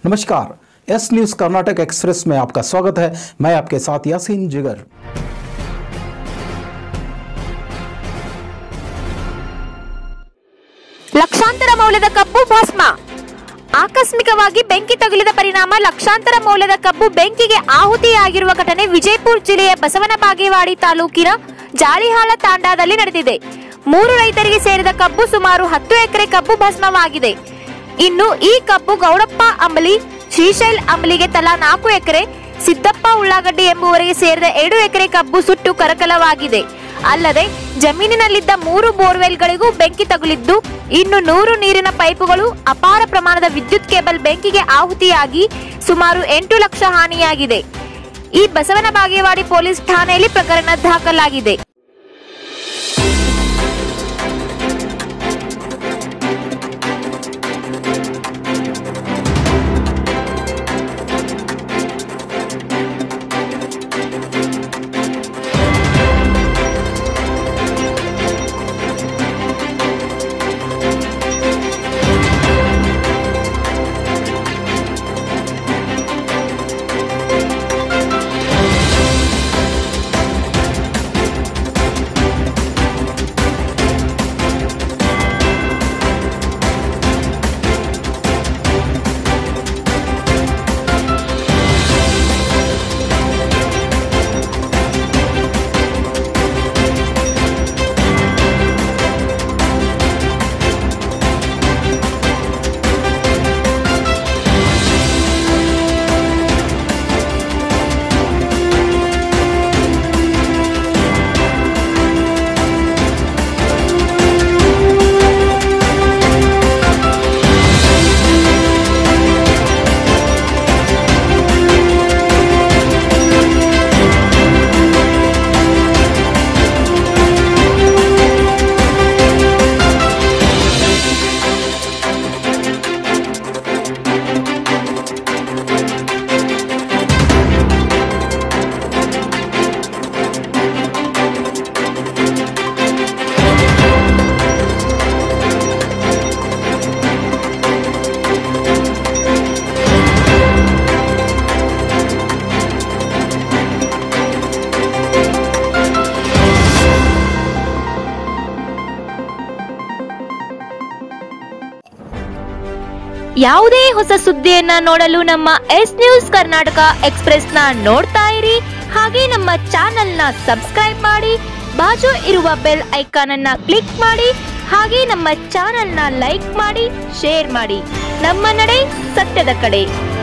नमस्कार S news Karnataka express में आपका स्वागत है मैं आपके साथ यासीन जिगर ಲಕ್ಷಾಂತರ ಮೌಲ್ಯದ ಕಬ್ಬು ಭಸ್ಮ ಆಕಸ್ಮಿಕವಾಗಿ ಬೆಂಕಿ ತಗುಲಿದ ಪರಿಣಾಮ ಲಕ್ಷಾಂತರ ಮೌಲ್ಯದ ಕಬ್ಬು ಬೆಂಕಿಗೆ ಆಹುತಿಯಾಗಿರುವ ಘಟನೆ ವಿಜಯಪುರ ಜಿಲ್ಲೆಯ ಬಸವನ ಬಾಗೇವಾಡಿ ತಾಲೂಕಿನ ಜಾಳಿಹಾಳ ತಾಂಡಾದಲ್ಲಿ ನಡೆದಿದೆ ಮೂರು ರೈತರಿಗೆ ಸೇರಿದ ಕಬ್ಬು ಸುಮಾರು ಹತ್ತು ಎಕರೆ ಕಬ್ಬು ಭಸ್ಮವಾಗಿದೆ ಇನ್ನು ಈ ಕಬ್ಬು ಗೌಡಪ್ಪ ಅಂಬಲಿ ಶ್ರೀಶೈಲ್ ಅಂಬಲಿಗೆ ತಲಾ ನಾಲ್ಕು ಎಕರೆ ಸಿದ್ದಪ್ಪ ಉಳ್ಳಾಗಡ್ಡಿ ಎಂಬುವರಿಗೆ ಸೇರಿದ ಎರಡು ಎಕರೆ ಕಬ್ಬು ಸುಟ್ಟು ಕರಕಲವಾಗಿದೆ ಅಲ್ಲದೆ ಜಮೀನಿನಲ್ಲಿದ್ದ ಮೂರು ಬೋರ್ವೆಲ್ಗಳಿಗೂ ಬೆಂಕಿ ತಗುಲಿದ್ದು ಇನ್ನು ನೂರು ನೀರಿನ ಪೈಪುಗಳು ಅಪಾರ ಪ್ರಮಾಣದ ವಿದ್ಯುತ್ ಕೇಬಲ್ ಬೆಂಕಿಗೆ ಆಹುತಿಯಾಗಿ ಸುಮಾರು ಎಂಟು ಲಕ್ಷ ಹಾನಿಯಾಗಿದೆ ಈ ಬಸವನ ಬಾಗೇವಾಡಿ ಪೊಲೀಸ್ ಠಾಣೆಯಲ್ಲಿ ಪ್ರಕರಣ ದಾಖಲಾಗಿದೆ ಯಾವುದೇ ಹೊಸ ಸುದ್ದಿಯನ್ನ ನೋಡಲು ನಮ್ಮ ಎಸ್ ನ್ಯೂಸ್ ಕರ್ನಾಟಕ ಎಕ್ಸ್ಪ್ರೆಸ್ ನ ನೋಡ್ತಾ ಇರಿ ಹಾಗೆ ನಮ್ಮ ಚಾನೆಲ್ ನ ಸಬ್ಸ್ಕ್ರೈಬ್ ಮಾಡಿ ಬಾಜು ಇರುವ ಬೆಲ್ ಐಕಾನ್ ಅನ್ನ ಕ್ಲಿಕ್ ಮಾಡಿ ಹಾಗೆ ನಮ್ಮ ಚಾನೆಲ್ ನ ಲೈಕ್ ಮಾಡಿ ಶೇರ್ ಮಾಡಿ ನಮ್ಮ ನಡೆ ಸತ್ಯದ ಕಡೆ